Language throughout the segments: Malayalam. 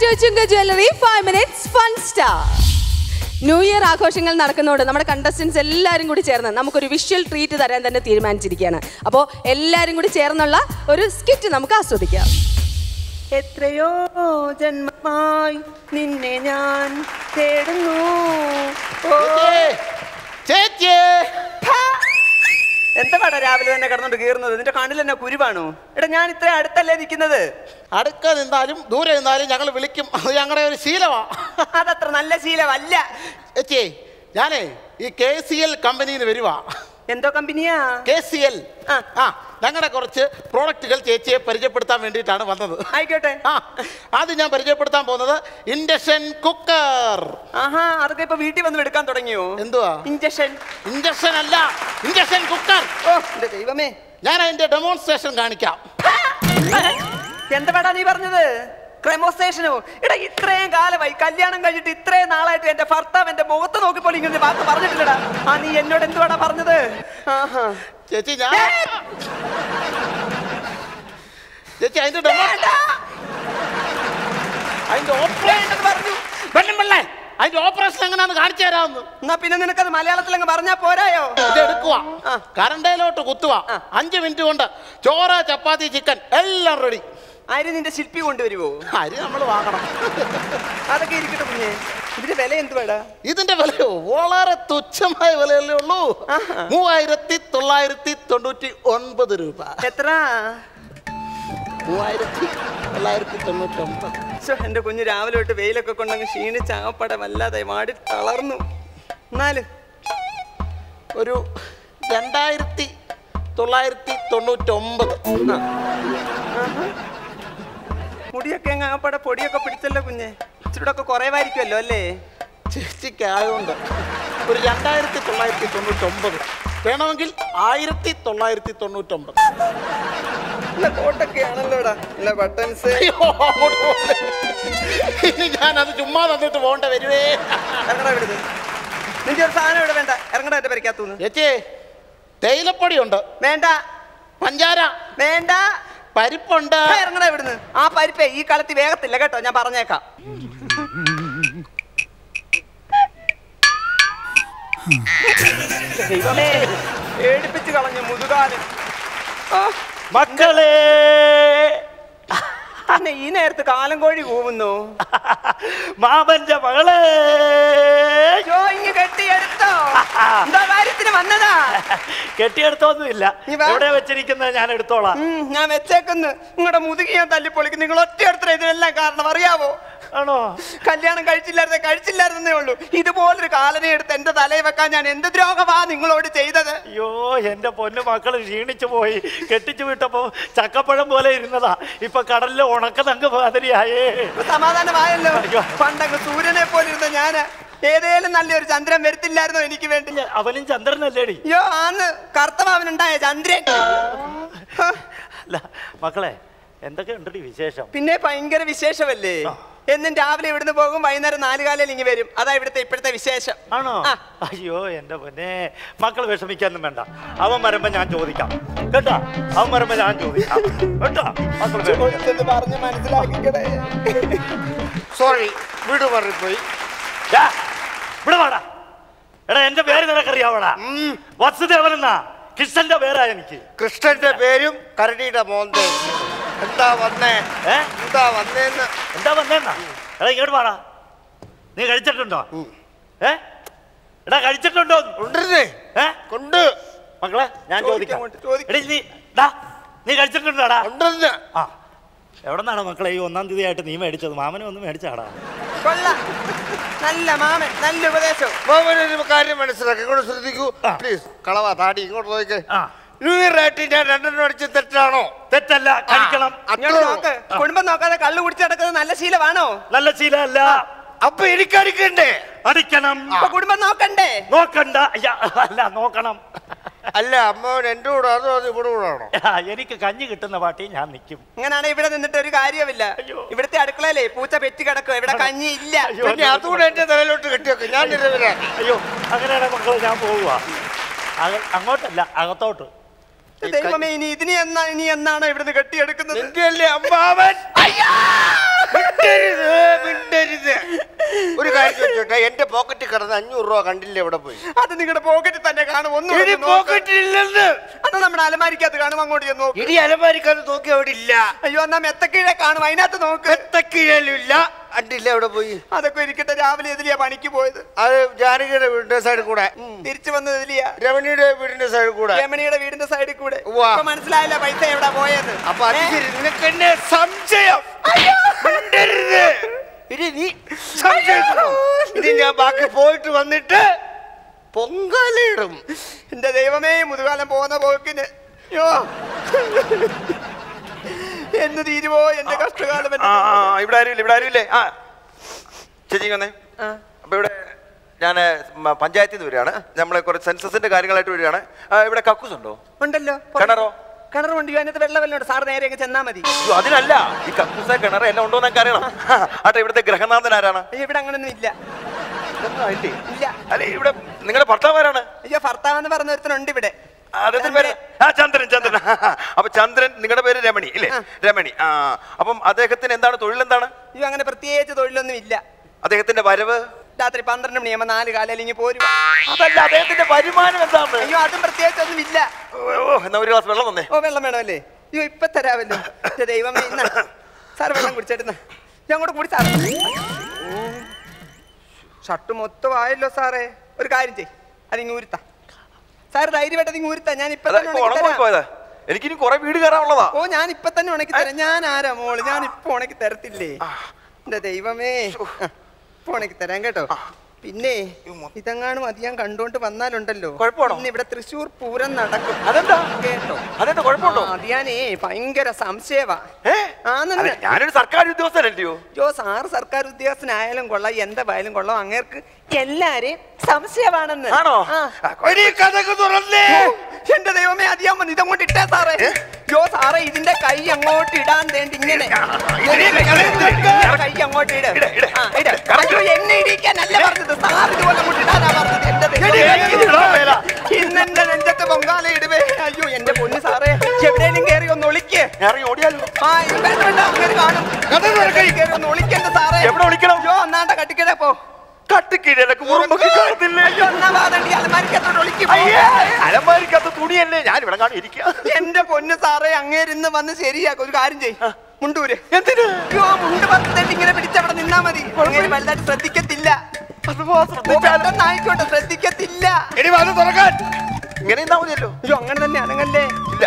ടു ചുങ്ക jewellery five minutes fun star new year ആഘോഷങ്ങൾ നടക്കുന്നതുകൊണ്ട് നമ്മുടെ കണ്ടസ്റ്റൻസ് എല്ലാവരും കൂടി ചേർന്ന് നമുക്കൊരു വിഷ്വൽ ട്രീറ്റ് തരാൻ തന്നെ തീരുമാനിച്ചിരിക്കുകയാണ് അപ്പോൾ എല്ലാവരും കൂടി ചേർന്നുള്ള ഒരു സ്കിറ്റ് നമുക്ക് ആസ്വദിക്കാം എത്രയോ ജന്മമായി നിന്നെ ഞാൻ തേടുന്നു ഓ ചേച്ചി എന്താ പാടാ രാവിലെ തന്നെ കിടന്നോണ്ട് കീറുന്നത് നിന്റെ കണ്ണിൽ തന്നെ കുരുവാണോ എടാ ഞാൻ ഇത്ര അടുത്തല്ലേ നിൽക്കുന്നത് അടുക്ക നിന്നാലും ദൂരെ നിന്നാലും ഞങ്ങൾ വിളിക്കും അത് ഞങ്ങളുടെ ഒരു ശീലമാ അതത്ര നല്ല ശീലമല്ല ചേച്ചി ഞാനേ ഈ കെ സി എൽ കമ്പനിയിൽ വരുവാ എന്തോ കമ്പനിയാ കെ സി എൽ ആ. ആ ഞങ്ങളുടെ കുറച്ച് പ്രോഡക്റ്റുകൾ ചേച്ചിയെ പരിചയപ്പെടുത്താൻ വേണ്ടിയിട്ടാണ് വന്നത് ആയിക്കോട്ടെ ആ ആദ്യം ഞാൻ പരിചയപ്പെടുത്താൻ പോകുന്നത് ഇൻഡക്ഷൻ കുക്കർ ആഹാ അതൊക്കെ ഇപ്പൊ വീട്ടിൽ വന്ന് എടുക്കാൻ തുടങ്ങിയോ എന്തുവാ ഇഞ്ചക്ഷൻ ഇൻഡക്ഷൻ അല്ല ഇൻഡക്ഷൻ കുക്കർ ഓ എന്റെ ദൈവമേ ഞാൻ അതിന്റെ ഡെമോൺസ്ട്രേഷൻ കാണിക്കാം എന്താ പാടാ നീ പറഞ്ഞത് ക്രൈമോസ്റ്റേഷനോ എടാ ഇത്രയും കാലമായി കല്യാണം കഴിഞ്ഞിട്ട് ഇത്രയും നാളായിട്ട് എന്റെ ഭർത്താവ് എന്റെ മുഖത്ത് നോക്കിപ്പോൾ ഇങ്ങനെ വാക്ക് പറഞ്ഞിട്ടില്ലടാ ആ നീ എന്നോട് എന്തുവാടാ പറഞ്ഞത് ആഹാ ചേച്ചി ഞാൻ ചേച്ചി അതിന്റെ ഡെമോ അതിന്റെ ഓപ്പറേഷൻ വേണ്ടെന്ന് പറഞ്ഞു പെണ്ണുമ്പള്ളേ അതിന്റെ ഓപ്പറേഷൻ എങ്ങനെയാന്ന് കാണിച്ചു തരാമെന്ന് എന്നാ പിന്നെ നിനക്കത് മലയാളത്തിൽ അങ്ങ് പറഞ്ഞാ പോരായോ ഇത് എടുക്കുക ആ. കറണ്ടയിലോട്ട് കുത്തുക അഞ്ച് മിനിറ്റ് കൊണ്ട് ചോറ് ചപ്പാത്തി ചിക്കൻ എല്ലാം റെഡി ആര് നിന്റെ ശില്പി കൊണ്ടുവരുവോ അരി നമ്മൾ വാങ്ങണം അതൊക്കെ ഇരിക്കട്ടെ കുഞ്ഞെ ഇതിന്റെ വില എന്തുവാടാ ഇതിന്റെ വിലയോ വളരെ തുച്ഛമായ വിലയല്ലേ ഉള്ളൂ ആഹാ. മൂവായിരത്തി തൊള്ളായിരത്തി തൊണ്ണൂറ്റി ഒൻപത് രൂപ എത്ര മൂവായിരത്തി തൊള്ളായിരത്തി തൊണ്ണൂറ്റി ഒൻപത് ശ്ശോ, എന്റെ കുഞ്ഞ് രാവിലെ തൊട്ട് വെയിലൊക്കെ കൊണ്ടങ്ങ് ക്ഷീണിച്ച് ആവപ്പട വല്ലാതെ മാടി തളർന്നു എന്നാലും ഒരു രണ്ടായിരത്തി തൊള്ളായിരത്തി തൊണ്ണൂറ്റി ഒമ്പത് മുടിയൊക്കെ അങ്ങ് ആവപ്പട പൊടിയൊക്കെ പിടിച്ചല്ലോ കുഞ്ഞെ ഇച്ചിരൂടെ ഒക്കെ കുറവായിരിക്കുമല്ലോ അല്ലേ ചേച്ചിക്ക് ആയതുകൊണ്ട് ഒരു രണ്ടായിരത്തി തൊള്ളായിരത്തി തൊണ്ണൂറ്റി ഒമ്പത് വേണമെങ്കിൽ ആയിരത്തി തൊള്ളായിരത്തി തൊണ്ണൂറ്റി ഒമ്പത് നല്ല കോട്ടൊക്കെ ആണല്ലോടാ നല്ല ബട്ടൺസ് ഇനി ഞാനത് ചുമ്മാ തന്നിട്ട് പോകേണ്ട വരുവേ ഇറങ്ങടാ ഇവിടുന്ന് നിന്റെ ഒരു സാധനം ഇവിടെ വേണ്ട ഇറങ്ങടാ എന്റെ പരിക്കാത്തൂന്ന് ചേച്ചി തേയിലപ്പൊടിയുണ്ട് വേണ്ട പഞ്ചാര വേണ്ട പരിപ്പുണ്ട് ആ, ഇറങ്ങടാ ഇവിടുന്ന് ആ പരിപ്പേ ഈ കാലത്ത് വേഗത്തില്ല കേട്ടോ ഞാൻ പറഞ്ഞേക്കാം ദൈവമേ പേടിപ്പിച്ച് കളഞ്ഞു മുതുകാലൻ ആ, മക്കളെ പിന്നെ ഈ നേരത്ത് കാലം കോഴി കൂവുന്നു മാമന്റെ മകളെ അയ്യോ ഇങ്ങ് കെട്ടിയെടുത്തോ എന്താ കാര്യത്തിന് വന്നതാ കെട്ടിയെടുത്തൊന്നുമില്ല നീ വാ. എവിടെ വെച്ചിരിക്കുന്നത് ഞാൻ എടുത്തോളാം ഉം, ഞാൻ വെച്ചേക്കുന്നു നിങ്ങളുടെ മുതുകി ഞാൻ തല്ലിപ്പൊളിക്കും നിങ്ങൾ ഒറ്റ എടുത്ത ഇതിനെല്ലാം കാരണം അറിയാവോ ആണോ കല്യാണം കഴിച്ചില്ലായിരുന്നേ കഴിച്ചില്ലായിരുന്നേ ഉള്ളൂ ഇതുപോലൊരു കാലനെ എടുത്ത് എന്റെ തലയിൽ വെക്കാൻ ഞാൻ എന്ത് ദ്രോഹമാ നിങ്ങളോട് ചെയ്തത് അയ്യോ എന്റെ പൊന്നു മക്കള് ക്ഷീണിച്ചു പോയി കെട്ടിച്ചു വിട്ടപ്പോ ചക്കപ്പഴം പോലെ ഇരുന്നതാ ഇപ്പൊ കടലിലെ ഉണക്കതങ്ങ് മാതിരിയായേ ഇപ്പൊ സമാധാനമായല്ലോ അയ്യോ. പണ്ടങ്ങ് സൂര്യനെ പോലെ ഇരുന്ന ഞാന് ഏതേലും നല്ലൊരു ചന്ദ്രൻ വരുത്തില്ലായിരുന്നോ എനിക്ക് വേണ്ടി അവനും ചന്ദ്രനല്ലേടി അയ്യോ ആന്ന് കർത്തമാവനുണ്ടായ ചന്ദ്രൻ ഹ, അല്ല മക്കളെ എന്തൊക്കെ ഉണ്ടടി വിശേഷം പിന്നെ ഭയങ്കര വിശേഷമല്ലേ എന്നും രാവിലെ ഇവിടുന്ന് പോകും വൈകുന്നേരം നാലുകാലയിൽ ഇങ്ങ് വരും അതാ ഇവിടുത്തെ ഇപ്പോഴത്തെ വിശേഷം ആണോ ആ. അയ്യോ എന്റെ പൊന്നെ മക്കൾ വിഷമിക്കാനും വേണ്ട അവൻ വരുമ്പോ ഞാൻ ചോദിക്കാം കേട്ടോ അവൻ വരുമ്പോ ഞാൻ ചോദിക്കാം കേട്ടോ മക്കൾ ഇതൊന്ന് പറഞ്ഞ് മനസ്സിലാക്കിക്കടേ സോറി വീട് മാറിപ്പോയി ഇവിടെ വാടാ എടാ എന്റെ പേര് നിനക്കറിയാവടാ വസുദേവൻ എന്നാ കൃഷ്ണന്റെ പേരാ എനിക്ക് കൃഷ്ണന്റെ പേരും കരടിയുടെ മോന്തേ എന്താ വന്നേ ഏ എന്താ വന്നേന്ന് എന്താ വന്നേന്നാ എടാ ഇങ്ങോട്ട് വാടാ നീ കഴിച്ചിട്ടുണ്ടോ ഏ എടാ കഴിച്ചിട്ടുണ്ടോ ഉണ്ടേ ഏ കൊണ്ട് മക്കളെ ഞാൻ ചോദിക്കാം, ചോദിക്കാം അങ്ങോട്ട് ചോദിക്കാം. എടീ നീ ഡാ നീ കഴിച്ചിട്ടുണ്ടോടാ ഉണ്ടെന്ന് ആ എവിടെ നിന്നാണ് മക്കളെ ഈ ഒന്നാം തീയതി ആയിട്ട് നീ മേടിച്ചത് മാമനെ ഒന്ന് മേടിച്ചാടാ കൊള്ളാം നല്ല മാമൻ നല്ല ഉപദേശം മോഹനൊരു കാര്യം മനസ്സിലാക്കി ഇങ്ങോട്ട് ശ്രദ്ധിക്കൂ പ്ലീസ് കളവാ താടി ഇങ്ങോട്ട് നോക്ക് ആ ന്യൂ ഇയർ ആയിട്ട് ഞാൻ രണ്ടെണ്ണം അടിച്ച് തെറ്റാണോ തെറ്റല്ല കഴിക്കണം ഇങ്ങോട്ട് നോക്ക് കുടുംബം നോക്കാതെ കള്ളു കുടിച്ച് നടക്കുന്നത് നല്ല ശീലമാണോ നല്ല ശീലമല്ല അപ്പൊ എനിക്ക് അടിക്കണ്ടേ അടിക്കണം അപ്പൊ കുടുംബം നോക്കണ്ടേ നോക്കണ്ട അയ്യ, അല്ല നോക്കണം അല്ല അമ്മവൻ എന്റെ കൂടെ അതോ അത് ഇവിടെ കൂടെ ആണോ ആ, എനിക്ക് കഞ്ഞി കിട്ടുന്ന പാട്ടി ഞാൻ നിൽക്കും ഇങ്ങനാണ് ഇവിടെ നിന്നിട്ട് ഒരു കാര്യമില്ല അയ്യോ. ഇവിടുത്തെ അടുക്കളയിലേ പൂച്ച പെറ്റി കിടക്കുക ഇവിടെ കഞ്ഞി ഇല്ല അയ്യോ, പിന്നെ അതുകൂടെ എന്റെ തലയിലോട്ട് കെട്ടിയൊക്കെ ഞാൻ നിരവരാക്കി അയ്യോ അങ്ങനെയാണ് മക്കളെ ഞാൻ പോവുക അക- അങ്ങോട്ടല്ല അകത്തോട്ട് ദൈവമേ ഇനി ഇതിനി എന്നാ ഇനി എന്നാണ് ഇവിടുന്ന് കെട്ടിയെടുക്കുന്നത് നിന്റെ അല്ലേ അമ്മാവൻ മിണ്ടരുത് മിണ്ടരുത് ഒരു കാര്യം ചോദിച്ചോട്ടെ എന്റെ പോക്കറ്റിൽ കിടന്ന് അഞ്ഞൂറ് രൂപ കണ്ടില്ല എവിടെ പോയി അത് നിങ്ങളുടെ പോക്കറ്റിൽ തന്നെ കാണും ഒന്നും ഇടി പോക്കറ്റിലില്ലെന്ന് അത് നമ്മുടെ അലമാരിക്കകത്ത് കാണും അങ്ങോട്ട് ചെന്ന് നോക്ക് ഇടി അലമാരിക്കത് നോക്കി അവിടെ ഇല്ല അയ്യോ എന്നാ മെത്തക്കീഴെ കാണും അതിനകത്ത് നോക്ക് എത്തക്കീഴില്ല അണ്ടില്ല എവിടെ പോയി അതൊക്കെ ഇരിക്കട്ടെ രാവിലെ എതിലെയാ പണിക്ക് പോയത് അത് ജാനകിയുടെ വീടിന്റെ സൈഡിൽ കൂടെ തിരിച്ചു വന്നത് എതിലെയാ രമണിയുടെ വീടിന്റെ സൈഡിൽ കൂടെ രമണിയുടെ വീടിന്റെ സൈഡിൽ കൂടെ ഉവ്വ. ഇപ്പൊ മനസ്സിലായില്ല പൈസ എവിടെ പോയത് അപ്പൊ അത് ശരി നിനക്ക് എന്നെ സംശയം മിണ്ടരുത്. ഇനി നീ സംശയിക്കണോ ഇനി ഞാൻ ബാക്കി പോയിട്ട് വന്നിട്ട് പൊങ്കാലയിടും എന്റെ ദൈവമേ മുതുകാലം പോകുന്ന പോക്കിന് യോ എന്ന് തീരുവോ എന്റെ കഷ്ടകാലം ആ ആ, ആ, ഇവിടെ ആരുമില്ല ഇവിടെ ആരുമില്ലേ ആ ചേച്ചി വന്നേ അപ്പൊ ഇവിടെ ഞാൻ പഞ്ചായത്തിൽ നിന്ന് വരികയാണ് നമ്മളെ കുറച്ച് സെൻസസിന്റെ കാര്യങ്ങളായിട്ട് വരികയാണ് ആ, ഇവിടെ കക്കൂസ് ഉണ്ടോ ഉണ്ടല്ലോ കിണറോ? കിണറുണ്ട് അതിനകത്ത് വെള്ളം വല്ലതും ഉണ്ട് സാർ നേരെ അങ്ങ് ചെന്നാ മതി അയ്യോ, അതിനല്ല ഈ കക്കൂസ കിണർ എല്ലാം ഉണ്ടോ എന്നൊക്കെ അറിയണം ആട്ടെ ഇവിടുത്തെ ഗ്രഹനാഥൻ ആരാണ് അയ്യോ ഇവിടെ അങ്ങനൊന്നും ഇല്ല ഇതൊന്നും ആയില്ലേ? ഇല്ല അല്ലെ ഇവിടെ നിങ്ങളുടെ ഭർത്താവ് ആരാണ് അയ്യോ ഭർത്താവ് എന്ന് പറഞ്ഞ ഒരുത്തനുണ്ട് ഇവിടെ അദ്ദേഹത്തിന്റെ പേര് ആ ചന്ദ്രൻ ചന്ദ്രൻ അപ്പൊ ചന്ദ്രൻ നിങ്ങളുടെ പേര് രമണി ഇല്ലേ രമണി ആ അപ്പം അദ്ദേഹത്തിന് എന്താണ് തൊഴിൽ എന്താണ് അയ്യോ അങ്ങനെ പ്രത്യേകിച്ച് തൊഴിലൊന്നും ഇല്ല അദ്ദേഹത്തിന്റെ വരവ് രാത്രി പന്ത്രണ്ട് മണിയാകുമ്പോ നാല് കാലല്ലെങ്കിൽ പോരും അതല്ല അദ്ദേഹത്തിന്റെ വരുമാനം എന്താണ് അയ്യോ അതും പ്രത്യേകിച്ച് ഒന്നും ഇല്ല ഓ, ഓ, എന്നാ ഒരു ഗ്ലാസ് വെള്ളം തന്നേ ഓ വെള്ളം വേണമല്ലേ അയ്യോ ഇപ്പൊ തരാമല്ലോ എന്റെ ദൈവമേ ഇന്ന സാർ വെള്ളം കുടിച്ചേട്ടുന്ന ഞാൻ അങ്ങോട്ട് കൂടി സാറേ ഷർട്ട് മൊത്തം ആയല്ലോ സാറേ ഒരു കാര്യം ചെയ് അതിങ്ങ് ഊരുത്ത സാർ ധൈര്യമായിട്ട് ഇങ്ങ് ഊരുത്ത ഞാൻ ഇപ്പൊ അതാ തന്നെ ഇപ്പൊ ഉണക്കി ഉണങ്ങി തരാം. പോയതാ എനിക്കിനി കുറെ വീട് കയറാനുള്ളതാ ഓ ഞാൻ ഇപ്പൊ തന്നെ ഉണക്കി തരാം ഞാൻ ആരാ മോള് ഞാൻ ഇപ്പൊ ഉണക്കി തരത്തില്ലേ എന്റെ ദൈവമേ ഇപ്പൊ ഉണക്കി തരാം കേട്ടോ പിന്നെ ഇതെങ്ങാനും അത് ഞാൻ കണ്ടോണ്ട് വന്നാലുണ്ടല്ലോ കുഴപ്പമാണോ? പിന്നെ ഇവിടെ തൃശ്ശൂർ പൂരം നടക്കും അതെന്താ കേട്ടോ അതെന്താ കുഴപ്പമുണ്ടോ ആ, അത് ഞാനേ ഭയങ്കര സംശയവാ ഏ? ആണെന്ന്. അല്ല, ഞാനൊരു സർക്കാർ ഉദ്യോഗസ്ഥനല്ലയോ ജോ സാറ് സർക്കാർ ഉദ്യോഗസ്ഥനായാലും കൊള്ളാം എന്തായാലും കൊള്ളാം അങ്ങേർക്ക് എല്ലാരെയും സംശയമാണെന്ന് ആണോ ആ. ഒരു കഥക്ക് തുറന്നേ എന്റെ ദൈവമേ അത് ഞാൻ വന്ന് ഇതങ്ങോട്ട് ഇട്ടേ സാറേ യോ സാറേ ഇതിന്റെ കൈ അങ്ങോട്ട് ഇടാൻ വേണ്ടി ഇങ്ങനെ ഇതിന്റെ കൈ ഇങ്ങോട്ട് ആ, കൈ അങ്ങോട്ട് ഇട് ഇട്, ഇട്. ആ, ഇട്. അയ്യോ എന്നെ ഇടിക്കാനല്ല പറഞ്ഞത് സാർ ഇതുപോലെ അങ്ങോട്ട് ഇടാനാ പറഞ്ഞത് എന്റെ എടി, ദൈവമേ. എടി, ഇടാൻ മേല. ഇന്ന് എന്റെ നെഞ്ചത്ത് പൊങ്കാല ഇടുവേ അയ്യോ എന്റെ പൊന്ന് സാറേ എവിടെയെങ്കിലും കയറി ഒന്ന് ഒളിക്കേ ഇറങ്ങി ഓടിയാലോ ആ ഇത് വേണ്ട വേണ്ട അങ്ങനെ കാണും കയറി കയറി ഒന്ന് ഒളിക്കണ്ട സാറേ എവിടെ ഒളിക്കണം? അയ്യോ ഒന്നാണ്ട കട്ടിക്കട പോ തട്ടിക്കീഴൊക്കെ ഉറുമ്പൊക്കെ കാണത്തില്ലേ അയ്യോ ഒന്നാ വാതണ്ടി അലമാരിക്കത്തോട് ഒളിക്ക് പോ. അയ്യേ അലമാരിക്കകത്ത് തുണിയല്ലേ ഞാൻ ഇവിടെ കാണി ഇരിക്കുക എന്റെ പൊന്ന് സാറേ അങ്ങേരിന്ന് വന്ന് ശരിയാക്കും ഒരു കാര്യം ചെയ് മുണ്ടൂര് എന്തിന് അയ്യോ മുണ്ട് പത്തണ്ട് ഇങ്ങനെ പിടിച്ചവിടെ നിന്നാ മതി അങ്ങേര് വലുതായിട്ട് ശ്രദ്ധിക്കത്തില്ല അഥവാ ശ്രദ്ധിച്ചാൽ പെട്ടെന്ന് ആയിക്കോട്ടെ ശ്രദ്ധിക്കത്തില്ല ഇനി വന്ന് തുറക്കാൻ ഇങ്ങനെ നിന്നാ മതിയല്ലോ അയ്യോ അങ്ങനെ തന്നെ അനങ്ങല്ലേ ഇല്ല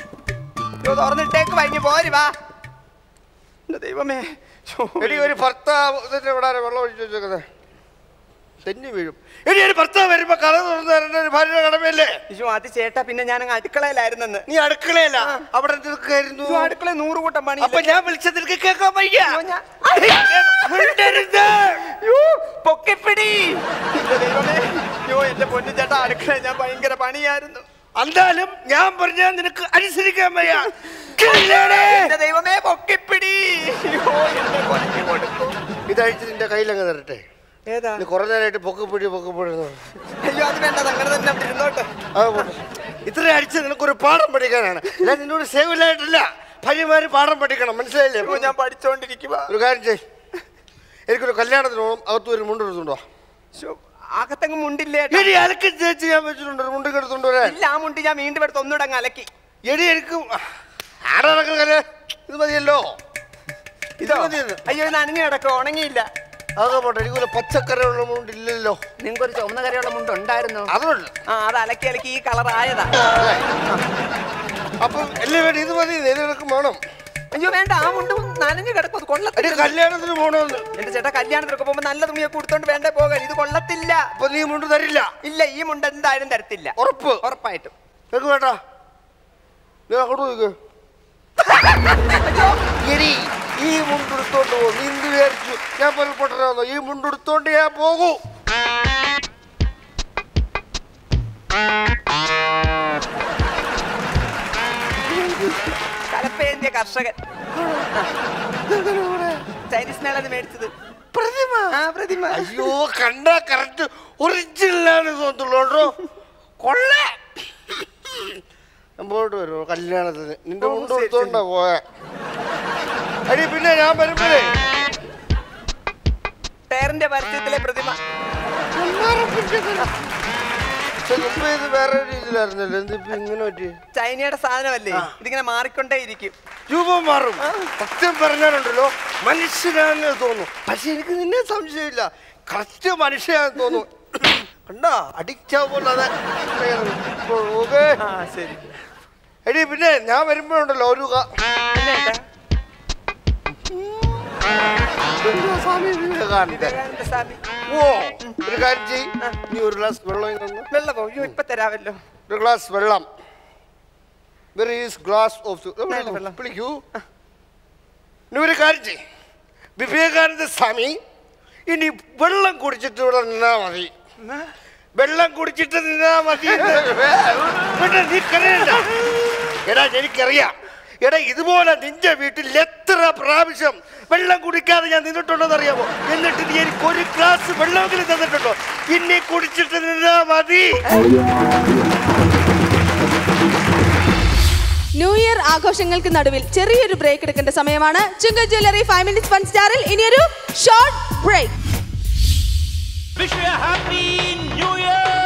അയ്യോ തുറന്നിട്ടേക്ക് വൈകി പോര് വാ എന്റെ ദൈവമേ ശ്ശോ. എടി ഒരു ഭർത്താവ് ഇതിന്റെ ഇവിടെ ആരാ വെള്ളം ഒഴിച്ചു വെച്ചേക്കുന്നത് തെന്നി വീഴും ഇനി ഒരു ഭർത്താവ് വരുമ്പോ കഥ തുറന്നു തരേണ്ട ഒരു ഭാര്യയുടെ കടമയല്ലേ അയ്യോ അത് ചേട്ടാ പിന്നെ ഞാൻ അങ്ങ് അടുക്കളയിലായിരുന്നെന്ന് നീ അടുക്കളയല്ല അവിടെ നിൽക്കായിരുന്നു അയ്യോ അടുക്കള നൂറ് കൂട്ടം പണി അപ്പൊ ഞാൻ വിളിച്ചത് നിനക്ക് കേൾക്കാൻ വയ്യ അയ്യോ, ഞാൻ- മിണ്ടരുത്. അയ്യോ, പൊക്കിപ്പിടി എന്റെ ദൈവമേ അയ്യോ എന്റെ പൊന്നു ചേട്ടാ അടുക്കള ഞാൻ ഭയങ്കര പണിയായിരുന്നു എന്തായാലും ഞാൻ പറഞ്ഞാൽ നിനക്ക് അനുസരിക്കാൻ വയ്യ കില്ലടേ. എന്റെ ദൈവമേ പൊക്കിപ്പിടി അയ്യോ എന്റെ പൊന്നു കൊടുക്കും ഇതഴിച്ച് നിന്റെ കയ്യിലങ്ങ് തരട്ടെ ഏതാ നീ കുറെ നേരമായിട്ട് പൊക്കപ്പിടി പൊക്കപ്പിടി അയ്യോ അത് വേണ്ട അത് അങ്ങനെ തന്നെ അവിടെ ഇരുന്നോട്ടെ അത് പോട്ടെ ഇത്ര അടിച്ച് നിനക്കൊരു പാഠം പഠിക്കാനാണ് ഞാൻ നിന്നോട് സേവലായിട്ടില്ല ഭാര്യമാര് പാഠം പഠിക്കണം മനസ്സിലായില്ലേ അയ്യോ ഞാൻ പഠിച്ചോണ്ടിരിക്കുക ഒരു കാര്യം ചെയ് എനിക്കൊരു കല്യാണത്തിന് പോകണം അകത്ത് ഒരു മുണ്ട് എടുത്തുണ്ടോ അകത്തങ്ങ് മുണ്ടില്ലേ ഏട്ടാ? എടി അലക്കി തേച്ച് ഞാൻ വെച്ചിട്ടുണ്ട് ഒരു മുണ്ട് എടുത്തുകൊണ്ട് വരാൻ ഇല്ല ആ മുണ്ട് ഞാൻ വീണ്ടും എടുത്ത് ഒന്നുകൂടെ അങ്ങ് അലക്കി എടി എനിക്ക് ആരാണൊക്കെ കല ഇത് മതിയല്ലോ ഇത് മതിയെന്ന് അയ്യോ ഇത് അനങ്ങി കിടക്കോ ഉണങ്ങിയില്ല അതൊക്കെ പോട്ടെ എനിക്കൊരു പച്ചക്കറിയുള്ള മുണ്ടില്ലല്ലോ നിങ്ങൾക്ക് ഒരു ചുവന്ന കറിയുള്ള മുണ്ട് ഉണ്ടായിരുന്നു അതുണ്ട് ആ അത് അലക്കി അലക്കി ഈ കളർ ആയതാ അപ്പം എല്ലാം വേണ്ടി ഇത് മതി ഇത് നിനക്ക് വേണം അയ്യോ വേണ്ട ആ മുണ്ട് നനഞ്ഞു കിടക്കും അത് എടി കൊള്ളത്തില്ല കല്യാണത്തിന് പോകണമെന്ന് എന്റെ ചേട്ടാ കല്യാണത്തിനൊക്കെ പോകുമ്പോ നല്ല തുണിയൊക്കെ കൊടുത്തോണ്ട് വേണ്ടേ പോകാൻ ഇത് കൊള്ളത്തില്ല അപ്പൊ നീ മുണ്ട് തരില്ല ഇല്ല ഈ മുണ്ട് എന്തായാലും തരത്തില്ല ഉറപ്പ് ഉറപ്പായിട്ടും നിനക്ക് വേണ്ട നീ അങ്ങോട്ട് നോക്ക് എടി ഈ മുണ്ടെടുത്തോണ്ട് പോകും നീ എന്ത് വിചാരിച്ചു ഞാൻ പൊരുൾപ്പെട്ടതാണോ ഈ മുണ്ടെടുത്തോണ്ട് ഞാൻ പോകൂ കലപ്പേന്ത്യ കർഷകൻ ചൈനീസ് മേളന്ന് മേടിച്ചത് പ്രതിമ ആ പ്രതിമ അയ്യോ കണ്ട കറക്റ്റ് ഒറിജിനലാണ് തോന്നുള്ളൂ കൊള്ള മുമ്പോട്ട് വരുമോ കല്യാണത്തിന് നിന്റെ മുണ്ട് എടുത്തോണ്ടാ പോയെ അടി പിന്നെ ഞാൻ വരുമ്പോഴേ കയറിന്റെ പരസ്യത്തിലെ പ്രതിമ പക്ഷെ മുമ്പ് ഇത് വേറെ രീതിയിലായിരുന്നല്ലോ എന്തിപ്പോ ഇങ്ങനെ പറ്റി ചൈനയുടെ സാധനമല്ലേ ഇതിങ്ങനെ മാറിക്കൊണ്ടേ ഇരിക്കും രൂപം മാറും സത്യം പറഞ്ഞാലുണ്ടല്ലോ മനുഷ്യനാണെന്ന് തോന്നുന്നു പക്ഷെ എനിക്ക് നിന്നെ സംശയമില്ല കറക്റ്റ് മനുഷ്യനാണെന്ന് തോന്നുന്നു കണ്ടാ അഡിക്റ്റ് ആവുമ്പോൾ ഓക്കെ ആ ശരി എടി പിന്നെ ഞാൻ വരുമ്പോഴുണ്ടല്ലോ ഒരു ക- പിന്നെ ഏട്ടാ, എന്താ സ്വാമി വിവേകാനന്ദ വിവേകാനന്ദ സ്വാമി ഓ ഒരു കാര്യം ചെയ്യ് നീ ഒരു ഗ്ലാസ് വെള്ളം ഇങ്ങ് തന്ന്. വെള്ളമോ അയ്യോ ഇപ്പൊ തരാമല്ലോ ഒരു ഗ്ലാസ് വെള്ളം വെർ ഈസ് ഗ്ലാസ് ഓഫ് വേണ്ട വെള്ളം. വിളിക്കൂ നീ ഒരു കാര്യം ചെയ്യ് വിവേകാനന്ദ സ്വാമി ഇനി വെള്ളം കുടിച്ചിട്ട് ഇവിടെ നിന്നാ മതി വെള്ളം കുടിച്ചിട്ട് നിന്നാ മതി എന്ന്. പിന്നെ നീ കരയണ്ട എടാ എനിക്കറിയാം എടാ ഇതുപോലെ നിന്റെ വീട്ടിൽ എത്ര പ്രാവശ്യം വെള്ളം കുടിക്കാതെ ഞാൻ നിന്നിട്ടുണ്ടോന്ന് അറിയാമോ എന്നിട്ട് നീ എനിക്ക് ഒരു ഗ്ലാസ് വെള്ളമെങ്കിലും തന്നിട്ടുണ്ടോ ഇനി കുടിച്ചിട്ട് നിന്നാ മതി ന്യൂ ഇയർ ആഘോഷങ്ങൾക്ക് നടുവിൽ ചെറിയൊരു ബ്രേക്ക് എടുക്കേണ്ട സമയമാണ് ചുങ്ക ജ്വല്ലറി ഫൈവ് മിനിറ്റ്സ് ഫൺ സ്റ്റാറിൽ ഇനിയൊരു short break Wish you a happy new year!